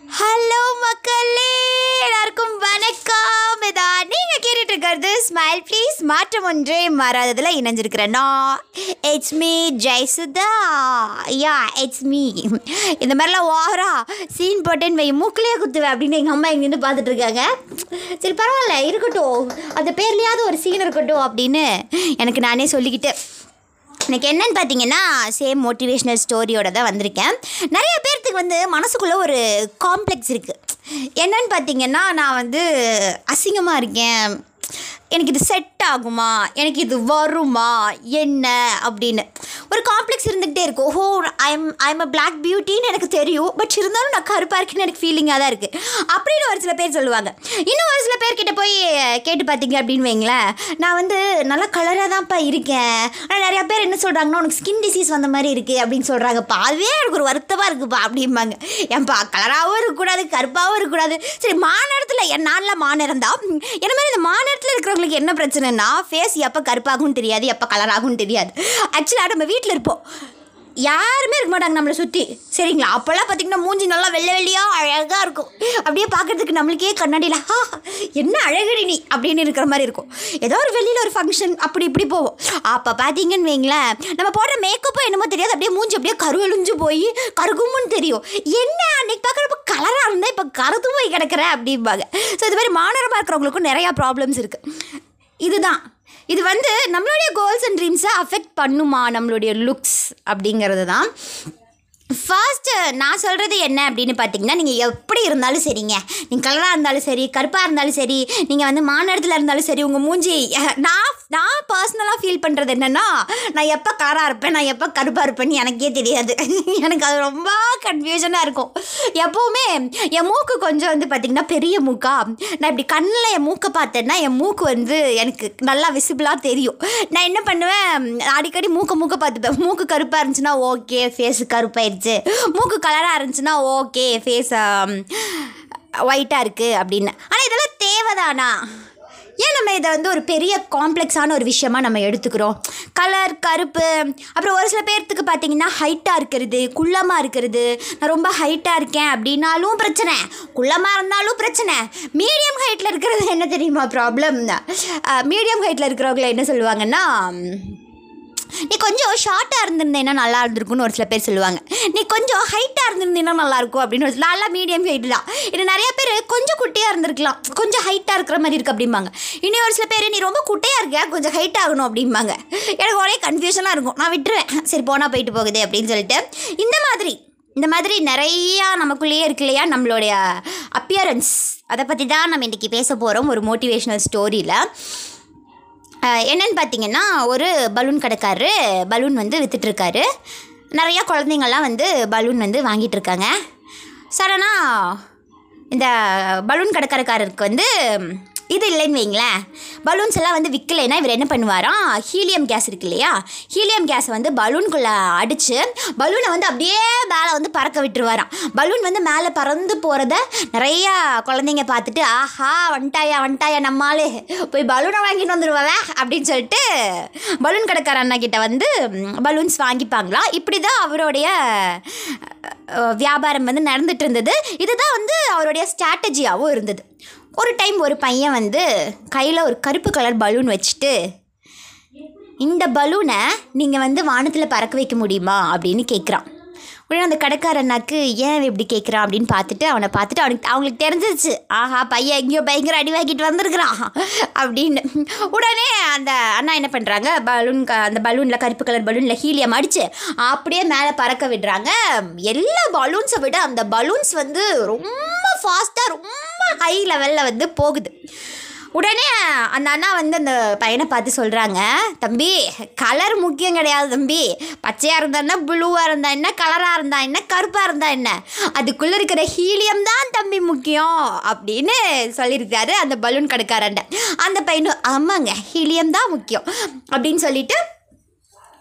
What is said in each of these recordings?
hello மக்களே எல்லாருக்கும் வணக்கம் இதா நீங்கள் கேட்டுட்டு இருக்கிறது ஸ்மைல் ப்ளீஸ் மாற்றம் ஒன்றே மாறாததில் இணைஞ்சிருக்கிறேன் நான் it's me Jayasudha yeah it's me இந்த மாதிரிலாம் ஓவரா சீன் போட்டேன்னு வை மூக்கிலே குத்துவேன் அப்படின்னு எங்கள் அம்மா இங்கே நின்று பார்த்துட்டு இருக்காங்க சரி பரவாயில்ல இருக்கட்டும் அந்த பேர்லையாவது ஒரு சீன் இருக்கட்டும் அப்படின்னு எனக்கு நானே சொல்லிக்கிட்டு எனக்கு என்னன்னு பார்த்தீங்கன்னா சேம் மோட்டிவேஷ்னல் ஸ்டோரியோட தான் வந்திருக்கேன் நிறைய பேர்த்துக்கு வந்து மனசுக்குள்ளே ஒரு காம்ப்ளெக்ஸ் இருக்குது என்னன்னு பார்த்தீங்கன்னா நான் வந்து அசிங்கமாக இருக்கேன் எனக்கு இது செட் ஆகுமா எனக்கு இது வருமா என்ன அப்படின்னு ஒரு காம்ப்ளெக்ஸ் இருந்துக்கிட்டே இருக்கும் ஓஹோ ஐம் ஐம் அ பிளாக் பியூட்டின்னு எனக்கு தெரியும் பட் இருந்தாலும் நான் கருப்பாக இருக்கேன்னு எனக்கு ஃபீலிங்காக தான் இருக்குது அப்படின்னு ஒரு சில பேர் சொல்லுவாங்க இன்னும் ஒரு சில பேர்கிட்ட போய் கேட்டு பார்த்தீங்க அப்படின்னு வைங்களேன் நான் வந்து நல்லா கலராக தான்ப்பா இருக்கேன் ஆனால் நிறையா பேர் என்ன சொல்கிறாங்கன்னா உனக்கு ஸ்கின் டிசீஸ் வந்த மாதிரி இருக்குது அப்படின்னு சொல்கிறாங்கப்பா அதுவே எனக்கு ஒரு வருத்தமாக இருக்குப்பா அப்படிம்பாங்க ஏன்பா கலராகவும் இருக்கக்கூடாது கருப்பாகவும் இருக்கக்கூடாது சரி மாநிலத்தில் என் நாளில் மாநிலம் தான் என்ன மாதிரி இந்த மாநிலத்தில் இருக்கிறவங்களுக்கு என்ன பிரச்சனைனா ஃபேஸ் எப்போ கருப்பாகவும் தெரியாது எப்போ கலராகவும் தெரியாது ஆக்சுவலாக நம்ம வீட்டில் இருப்போம் யாருமே இருக்க மாட்டாங்க நம்மளை சுற்றி சரிங்களா அப்போல்லாம் பார்த்தீங்கன்னா மூஞ்சி நல்லா வெள்ளை வெள்ளையாக அழகாக இருக்கும் அப்படியே பார்க்கறதுக்கு நம்மளுக்கே கண்ணாடியில் ஆ என்ன அழகடி நீ அப்படின்னு இருக்கிற மாதிரி இருக்கும் ஏதோ ஒரு வெளியில் ஒரு ஃபங்க்ஷன் அப்படி இப்படி போவோம் அப்போ பார்த்தீங்கன்னு வைங்களேன் நம்ம போடுற மேக்கப்பும் என்னமோ தெரியாது அப்படியே மூஞ்சி அப்படியே கருவழிஞ்சு போய் கருகுமுன்னு தெரியும் என்ன அன்னைக்கு பார்க்குறப்ப கலராக இருந்தால் இப்போ கருத்து போய் கிடக்குற அப்படிம்பாங்க ஸோ இது மாதிரி மாநகரமாக இருக்கிறவங்களுக்கும் நிறையா ப்ராப்ளம்ஸ் இருக்குது இதுதான் இது வந்து நம்மளுடைய கோல்ஸ் அண்ட் ட்ரீம்ஸை அஃபெக்ட் பண்ணுமா நம்மளுடைய லுக்ஸ் அப்படிங்கிறது தான் ஃபர்ஸ்ட்டு நான் சொல்கிறது என்ன அப்படின்னு பார்த்தீங்கன்னா நீங்கள் எப்படி இருந்தாலும் சரிங்க நீங்கள் கலராக இருந்தாலும் சரி கருப்பாக இருந்தாலும் சரி நீங்கள் வந்து மாநிலத்தில் இருந்தாலும் சரி உங்கள் மூஞ்சி அஹ், நான் நான் பர்சனலாக ஃபீல் பண்ணுறது என்னென்னா நான் எப்போ கலராக இருப்பேன் நான் எப்போ கருப்பாக இருப்பேன்னு எனக்கே தெரியாது எனக்கு அது ரொம்ப கன்ஃபியூஷனாக இருக்கும் எப்போவுமே என் மூக்கு கொஞ்சம் வந்து பார்த்திங்கன்னா பெரிய மூக்கா நான் இப்படி கண்ணில் என் மூக்கை பார்த்தேன்னா என் மூக்கு வந்து எனக்கு நல்லா விசிபிளாக தெரியும் நான் என்ன பண்ணுவேன் அடிக்கடி மூக்க மூக்க பார்த்துப்பேன் மூக்கு கருப்பாக இருந்துச்சுன்னா ஓகே ஃபேஸு கருப்பாயிருச்சு மூக்கு கலராக இருந்துச்சுன்னா ஓகே ஃபேஸ் ஒயிட்டாக இருக்குது அப்படின்னு ஆனால் இதெல்லாம் தேவைதானா ஏன் நம்ம இதை வந்து ஒரு பெரிய காம்ப்ளெக்ஸான ஒரு விஷயமா நம்ம எடுத்துக்கிறோம் கலர் கருப்பு அப்புறம் ஒரு சில பேர்த்துக்கு பார்த்தீங்கன்னா ஹைட்டாக இருக்கிறது குள்ளமாக இருக்கிறது நான் ரொம்ப ஹைட்டாக இருக்கேன் அப்படின்னாலும் பிரச்சனை குள்ளமாக இருந்தாலும் பிரச்சனை மீடியம் ஹைட்டில் இருக்கிறது என்ன தெரியுமா ப்ராப்ளம் மீடியம் ஹைட்டில் இருக்கிறவங்கள என்ன சொல்லுவாங்கன்னா நீ கொஞ்சம் ஷார்ட்டாக இருந்திருந்தேன்னா நல்லா இருந்திருக்கும்னு ஒரு சில பேர் சொல்லுவாங்க நீ கொஞ்சம் ஹைட்டாக இருந்திருந்தீங்கன்னா நல்லா இருக்கும் அப்படின்னு ஒரு சில- நல்லா மீடியம் ஹைட் தான் இது நிறைய பேர் கொஞ்சம் குட்டியாக இருந்திருக்கலாம் கொஞ்சம் ஹைட்டாக இருக்கிற மாதிரி இருக்கு அப்படிம்பாங்க இனி ஒரு சில பேர் நீ ரொம்ப குட்டையாக இருக்க கொஞ்சம் ஹைட் ஆகணும் அப்படிம்பாங்க எனக்கு ஒரே கன்ஃபியூஷனாக இருக்கும் நான் விட்டுருவேன் சரி போனால் போயிட்டு போகுது அப்படின்னு சொல்லிட்டு இந்த மாதிரி இந்த மாதிரி நிறையா நமக்குள்ளேயே இருக்கு இல்லையா நம்மளுடைய அப்பியரன்ஸ் அதை பற்றி தான் நம்ம இன்றைக்கி பேச போகிறோம் ஒரு மோட்டிவேஷ்னல் ஸ்டோரியில் அஹ் என்னன்னு பார்த்தீங்கன்னா ஒரு பலூன் கடைக்காரரு பலூன் வந்து வித்துட்ருக்காரு நிறையா குழந்தைங்கள்லாம் வந்து பலூன் வந்து வாங்கிட்டு இருக்காங்க சடனாக இந்த பலூன் கடைக்காரக்காரருக்கு வந்து இது இல்லைன்னு வைங்களேன் பலூன்ஸ் எல்லாம் வந்து விற்கலைன்னா இவர் என்ன பண்ணுவாராம் ஹீலியம் கேஸ் இருக்கு இல்லையா ஹீலியம் கேஸை வந்து பலூனுக்குள்ளே அடித்து பலூனை வந்து அப்படியே மேலே வந்து பறக்க விட்டுருவாராம் பலூன் வந்து மேலே பறந்து போகிறத நிறையா குழந்தைங்க பார்த்துட்டு ஆஹா வந்துட்டாயா வந்துட்டாயா நம்மாலே போய் பலூனை வாங்கிட்டு வந்துடுவாவே அப்படின்னு சொல்லிட்டு பலூன் கடைக்கார அண்ணா கிட்ட வந்து பலூன்ஸ் வாங்கிப்பாங்களாம் இப்படி தான் அவருடைய அஹ், வியாபாரம் வந்து நடந்துட்டு இருந்தது இதுதான் வந்து அவருடைய ஸ்ட்ராட்டஜியாகவும் இருந்தது ஒரு டைம் ஒரு பையன் வந்து கையில் ஒரு கருப்பு கலர் பலூன் வச்சுட்டு இந்த பலூனை நீங்கள் வந்து வானத்தில் பறக்க வைக்க முடியுமா அப்படின்னு கேட்குறான் உடனே அந்த கடைக்காரனாக்கு ஏன் இவன் இப்படி கேட்குறான் அப்படின்னு பார்த்துட்டு அவனை பார்த்துட்டு அவனுக்கு அவங்களுக்கு தெரிஞ்சிருச்சு ஆஹா பையன் எங்கேயோ பயங்கர அடி வாங்கிட்டு வந்திருக்கிறான் அப்படின்னு உடனே அந்த அண்ணா என்ன பண்ணுறாங்க பலூன் க அந்த பலூனில் கருப்பு கலர் பலூனில் ஹீலியம் அடித்து அப்படியே மேலே பறக்க விடுறாங்க எல்லா பலூன்ஸை விட அந்த பலூன்ஸ் வந்து ரொம்ப ஃபாஸ்ட்டாக ரொம்ப ஹை லெவலில் வந்து போகுது உடனே அந்த அண்ணா வந்து அந்த பையனை பார்த்து சொல்கிறாங்க தம்பி கலர் முக்கியம் கிடையாது தம்பி பச்சையாக இருந்தா என்ன ப்ளூவாக இருந்தா என்ன கலராக இருந்தா என்ன கருப்பாக இருந்தா என்ன அதுக்குள்ளே இருக்கிற ஹீலியம் தான் தம்பி முக்கியம் அப்படின்னு சொல்லியிருக்காரு அந்த பலூன் கடைக்காரன்ட்ட அந்த பையனும் ஆமாங்க ஹீலியம் தான் முக்கியம் அப்படின்னு சொல்லிட்டு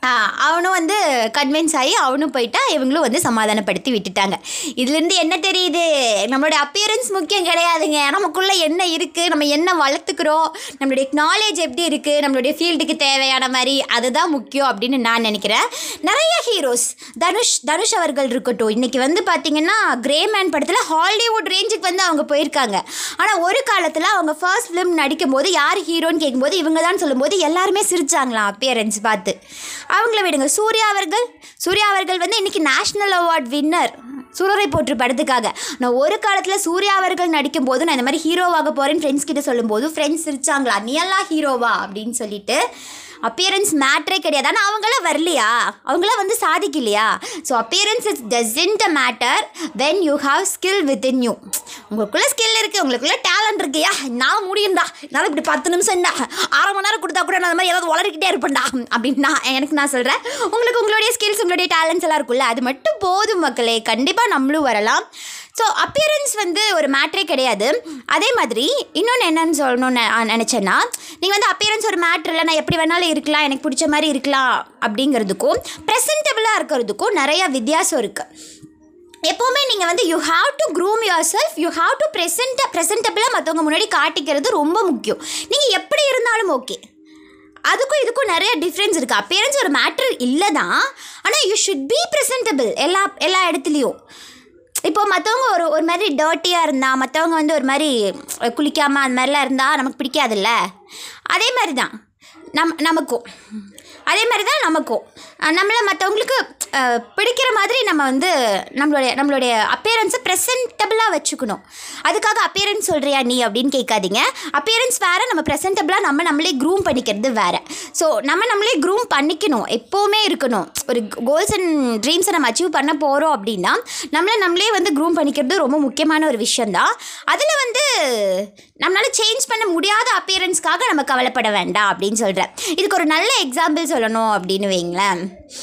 ஆ, அவனும் வந்து கன்வின்ஸ் ஆகி அவனும் போயிட்டா இவங்களும் வந்து சமாதானப்படுத்தி விட்டுட்டாங்க இதுலேருந்து என்ன தெரியுது நம்மளுடைய அப்பியரன்ஸ் முக்கியம் கிடையாதுங்க நமக்குள்ளே என்ன இருக்குது நம்ம என்ன வளர்த்துக்கிறோம் நம்மளுடைய நாலேஜ் எப்படி இருக்குது நம்மளுடைய ஃபீல்டுக்கு தேவையான மாதிரி அதுதான் முக்கியம் அப்படின்னு நான் நினைக்கிறேன் நிறைய ஹீரோஸ் தனுஷ் தனுஷ் அவர்கள் இருக்கட்டும் இன்றைக்கி வந்து பார்த்திங்கன்னா கிரே மேன் படத்தில் ஹாலிவுட் ரேஞ்சுக்கு வந்து அவங்க போயிருக்காங்க ஆனால் ஒரு காலத்தில் அவங்க ஃபர்ஸ்ட் ஃபிலிம் நடிக்கும்போது யார் ஹீரோன்னு கேட்கும்போது இவங்க தான் சொல்லும்போது எல்லாருமே சிரிச்சாங்களாம் அப்பியரன்ஸ் பார்த்து அவங்கள விடுங்க சூர்யா அவர்கள் சூர்யா அவர்கள் வந்து இன்னைக்கு நேஷ்னல் அவார்ட் வின்னர் சுரரை போற்று படத்துக்காக நான் ஒரு காலத்தில் சூர்யா அவர்கள் நடிக்கும்போது நான் இந்த மாதிரி ஹீரோவாக போகிறேன்னு ஃப்ரெண்ட்ஸ் கிட்ட சொல்லும்போது ஃப்ரெண்ட்ஸ் சிரிச்சாங்களா நீ எல்லாம் ஹீரோவா அப்படின்னு சொல்லிட்டு அப்பியரன்ஸ் மேட்ரே கிடையாது ஆனால் அவங்களாம் வரலையா அவங்களாம் வந்து சாதிக்கலையா so appearance is doesn't a matter when you have skill within you உங்களுக்குள்ள ஸ்கில் இருக்குது உங்களுக்குள்ள டேலண்ட் இருக்கியா நான் முடியும்டா என்னால் இப்படி பத்து நிமிஷம் என்ன அரை மணி நேரம் கொடுத்தா கூட நான் அந்த மாதிரி ஏதாவது வளர்க்கிட்டே இருப்பேன்டா அப்படின்னு நான் எனக்கு நான் சொல்கிறேன் உங்களுக்கு உங்களுடைய ஸ்கில்ஸ் உங்களுடைய டேலண்ட்ஸ் எல்லாம் இருக்குல்ல அது மட்டும் போதும் மக்களே கண்டிப்பாக நம்மளும் வரலாம் ஸோ அப்பியரன்ஸ் வந்து ஒரு மேட்ரே கிடையாது அதே மாதிரி இன்னொன்று என்னன்னு சொல்லணும்னு நான் நினச்சேன்னா நீங்கள் வந்து அப்பியரன்ஸ் ஒரு மேட்ரு இல்லை நான் எப்படி வேணாலும் இருக்கலாம் எனக்கு பிடிச்ச மாதிரி இருக்கலாம் அப்படிங்கிறதுக்கும் ப்ரெசன்டபுளாக இருக்கிறதுக்கும் நிறையா வித்தியாசம் இருக்குது எப்போவுமே நீங்கள் வந்து you have to groom yourself you have to present ப்ரெசென்டபிளாக மற்றவங்க முன்னாடி காட்டிக்கிறது ரொம்ப முக்கியம் நீங்கள் எப்படி இருந்தாலும் ஓகே அதுக்கும் இதுக்கும் நிறைய டிஃப்ரென்ஸ் இருக்குது அப்பியரன்ஸ் ஒரு மேட்ரு இல்லை தான் ஆனால் யூ ஷுட் பி ப்ரெசென்டபிள் எல்லா எல்லா இடத்துலையும் இப்போ மற்றவங்க ஒரு ஒரு மாதிரி டர்ட்டியாக இருந்தால் மற்றவங்க வந்து ஒரு மாதிரி குளிக்காமல் அந்த மாதிரிலாம் இருந்தால் நமக்கு பிடிக்காதுல்ல அதே மாதிரி தான் நம் நமக்கும் அதே மாதிரி தான் நமக்கும் அஹ் நம்மள மற்றவங்களுக்கு அஹ், பிடிக்கிற மாதிரி நம்ம வந்து நம்மளுடைய நம்மளுடைய அப்பியரன்ஸை ப்ரெசென்டபிளாக வச்சுக்கணும் அதுக்காக அப்பியரன்ஸ் சொல்கிறியா நீ அப்படின்னு கேட்காதீங்க அப்பியரன்ஸ் வேறு நம்ம ப்ரெசென்டபிளாக நம்ம நம்மளே க்ரூம் பண்ணிக்கிறது வேறு ஸோ நம்ம நம்மளே க்ரூம் பண்ணிக்கணும் எப்போவுமே இருக்கணும் ஒரு கோல்ஸ் அண்ட் ட்ரீம்ஸை நம்ம அச்சீவ் பண்ண போகிறோம் அப்படின்னா நம்மளை நம்மளே வந்து க்ரூம் பண்ணிக்கிறது ரொம்ப முக்கியமான ஒரு விஷயந்தான் அதில் வந்து நம்மளால் சேஞ்ச் பண்ண முடியாத அப்பியரன்ஸ்க்காக நம்ம கவலைப்பட வேண்டாம் அப்படின்னு சொல்கிறேன் இதுக்கு ஒரு நல்ல எக்ஸாம்பிள் சொல்லணும் அப்படின்னு வைங்களேன்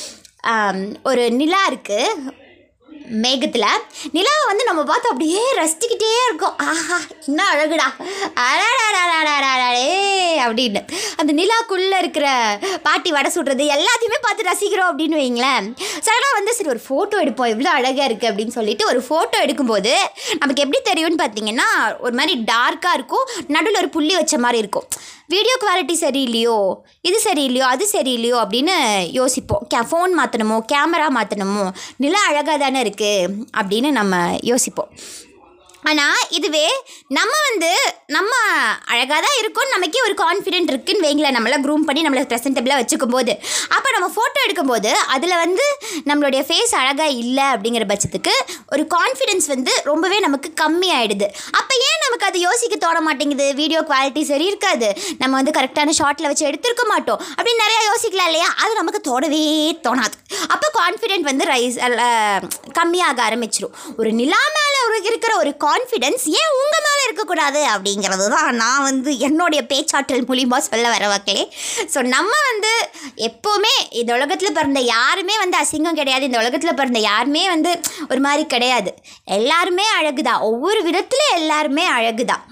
ஆம், ஒரு நிலா இருக்குது மேகத்தில் நிலாவை வந்து நம்ம பார்த்து அப்படியே ரசிச்சுக்கிட்டே இருக்கோம் ஆஹா என்ன அழகுடா அடடடடடடடே அப்படின்னு அந்த நிலாக்குள்ளே இருக்கிற பாட்டி வடை சுடுறது எல்லாத்தையுமே பார்த்து ரசிக்கிறோம் அப்படின்னு வைங்களேன் சடனாக வந்து சரி ஒரு ஃபோட்டோ எடுப்போம் எவ்வளோ அழகாக இருக்குது அப்படின்னு சொல்லிட்டு ஒரு ஃபோட்டோ எடுக்கும்போது நமக்கு எப்படி தெரியும்னு பார்த்தீங்கன்னா ஒரு மாதிரி டார்க்காக இருக்கும் நடுவில் ஒரு புள்ளி வச்ச மாதிரி இருக்கும் வீடியோ குவாலிட்டி சரியில்லையோ இது சரியில்லையோ அது சரியில்லையோ அப்படின்னு யோசிப்போம் கே ஃபோன் மாற்றணுமோ கேமரா மாற்றணுமோ நிலா அழகாக தானே இருக்குது அப்படின்னு நம்ம யோசிப்போம் ஆனால் இதுவே நம்ம வந்து நம்ம அழகாக தான் இருக்கோம்னு நமக்கே ஒரு கான்ஃபிடென்ட் இருக்குன்னு வைங்களேன் நம்மள க்ரூம் பண்ணி நம்மளை ப்ரெசென்டபிளாக வச்சுக்கும் போது அப்போ நம்ம ஃபோட்டோ எடுக்கும்போது அதில் வந்து நம்மளுடைய ஃபேஸ் அழகாக இல்லை அப்படிங்கிற பட்சத்துக்கு ஒரு கான்ஃபிடென்ஸ் வந்து ரொம்பவே நமக்கு கம்மி ஆயிடுது அப்போ ஏன் நமக்கு அது யோசிக்க தோண மாட்டேங்குது வீடியோ குவாலிட்டி சரி இருக்காது நம்ம வந்து கரெக்டான ஷாட்டில் வச்சு எடுத்திருக்க மாட்டோம் அப்படின்னு நிறையா யோசிக்கலாம் இல்லையா அது நமக்கு தோணவே தோணாது அப்போ கான்ஃபிடென்ட் வந்து ரைஸ் கம்மியாக ஆரம்பிச்சிரும் ஒரு நிலா மேலே இருக்கிற ஒரு கான்ஃபிடென்ஸ் ஏன் உங்கள் மேலே இருக்கக்கூடாது அப்படிங்கிறது தான் நான் வந்து என்னுடைய பேச்சாற்றல் மூலிமா சொல்ல வர மக்களே ஸோ நம்ம வந்து எப்போவுமே இந்த உலகத்தில் பிறந்த யாருமே வந்து அசிங்கம் கிடையாது இந்த உலகத்தில் பிறந்த யாருமே வந்து ஒரு மாதிரி கிடையாது எல்லாருமே அழகுதான் ஒவ்வொரு விதத்தில் எல்லாருமே அழகுதான்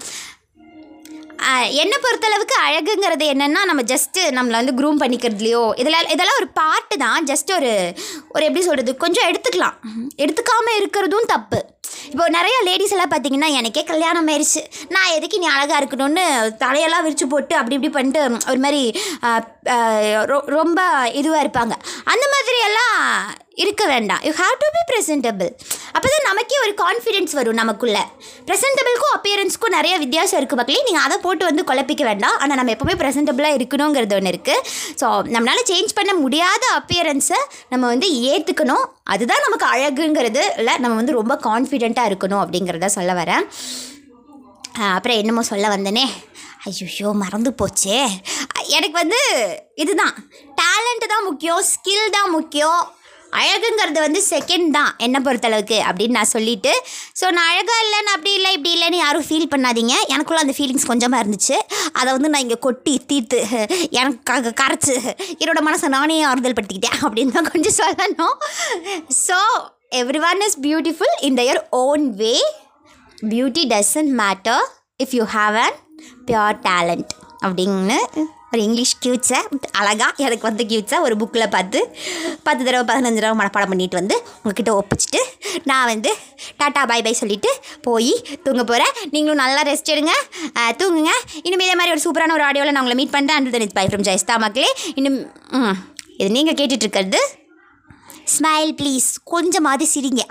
ஆஹ் என்னை பொறுத்தளவுக்கு அழகுங்கிறது என்னென்னா நம்ம ஜஸ்ட்டு நம்மளை வந்து க்ரூம் பண்ணிக்கிறதுலையோ இதெல்லாம் இதெல்லாம் ஒரு பாட்டு தான் ஜஸ்ட் ஒரு ஒரு எப்படி சொல்கிறது கொஞ்சம் எடுத்துக்கலாம் எடுத்துக்காமல் இருக்கிறதும் தப்பு இப்போ நிறைய லேடிஸ் எல்லாம் பார்த்தீங்கன்னா எனக்கே கல்யாணம் ஆயிடுச்சு நான் எதுக்கு நீ அழகாக இருக்கணும்னு தலையெல்லாம் விரிச்சு போட்டு அப்படி இப்படி பண்ணிட்டு ஒரு மாதிரி ஆஹ், ஆஹ், ரொ- ரொம்ப இதுவாக இருப்பாங்க அந்த மாதிரி எல்லாம் இருக்க வேண்டாம் you have to be presentable அப்போ தான் நமக்கே ஒரு கான்ஃபிடென்ஸ் வரும் நமக்குள்ளே ப்ரெசென்டபிளுக்கும் அப்பியரன்ஸ்க்கும் நிறைய வித்தியாசம் இருக்குது மக்களே நீங்கள் அதை போட்டு வந்து குழப்பிக்க வேண்டாம் ஆனால் நம்ம எப்போவுமே ப்ரெசென்டபிளாக இருக்கணுங்கிறது ஒன்று இருக்குது ஸோ நம்மளால் சேஞ்ச் பண்ண முடியாத அப்பியரன்ஸை நம்ம வந்து ஏற்றுக்கணும் அதுதான் நமக்கு அழகுங்கிறது இல்லை நம்ம வந்து ரொம்ப கான்ஃபிடெண்ட்டாக இருக்கணும் அப்படிங்கிறத சொல்ல வரேன் ஆஹ் அப்புறம் என்னமோ சொல்ல வந்தனே ஐயோ மறந்து போச்சே எனக்கு வந்து இதுதான் டேலண்ட் தான் முக்கியம் ஸ்கில் தான் முக்கியம் அழகுங்கிறது வந்து செகண்ட் தான் என்னை பொறுத்தளவுக்கு அப்படின்னு நான் சொல்லிட்டு ஸோ நான் அழகாக இல்லைன்னு அப்படி இல்லை இப்படி இல்லைன்னு யாரும் ஃபீல் பண்ணாதீங்க எனக்குள்ள அந்த ஃபீலிங்ஸ் கொஞ்சமாக இருந்துச்சு அதை வந்து நான் இங்கே கொட்டி தீர்த்து எனக்கு க- கரைச்சு என்னோட மனசை நானே ஆறுதல் படுத்திக்கிட்டேன் அப்படின்னு தான் கொஞ்சம் சொல்லணும் so every one is beautiful in their own way beauty doesn't matter if you have an pure talent அப்படின்னு ஒரு இங்கிலீஷ் கியூட்ஸை அழகாக எனக்கு வந்து கியூட்ஸை ஒரு புக்கில் பார்த்து பத்து தடவை பதினஞ்சு தடவை மனப்பாடம் பண்ணிட்டு வந்து உங்ககிட்ட ஒப்பிச்சிட்டு நான் வந்து டாட்டா பை பை சொல்லிட்டு போய் தூங்க போகிறேன் நீங்களும் நல்லா ரெஸ்ட் எடுங்க அஹ், தூங்குங்க இனிமேல் இதே மாதிரி ஒரு சூப்பரான ஒரு ஆடியோவில் நான் உங்களை மீட் பண்ணுறேன் அண்ட் தனித் பை ஃப்ரம் ஜெயஸ்தா மக்களே இன்னும் ம், இது நீங்கள் கேட்டுட்ருக்கிறது ஸ்மைல் ப்ளீஸ் கொஞ்சமாவது சிரிங்க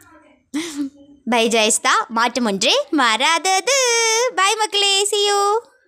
பை ஜெயஸ்தா மாற்றம் ஒன்றே மாறாதது பை மக்களே see you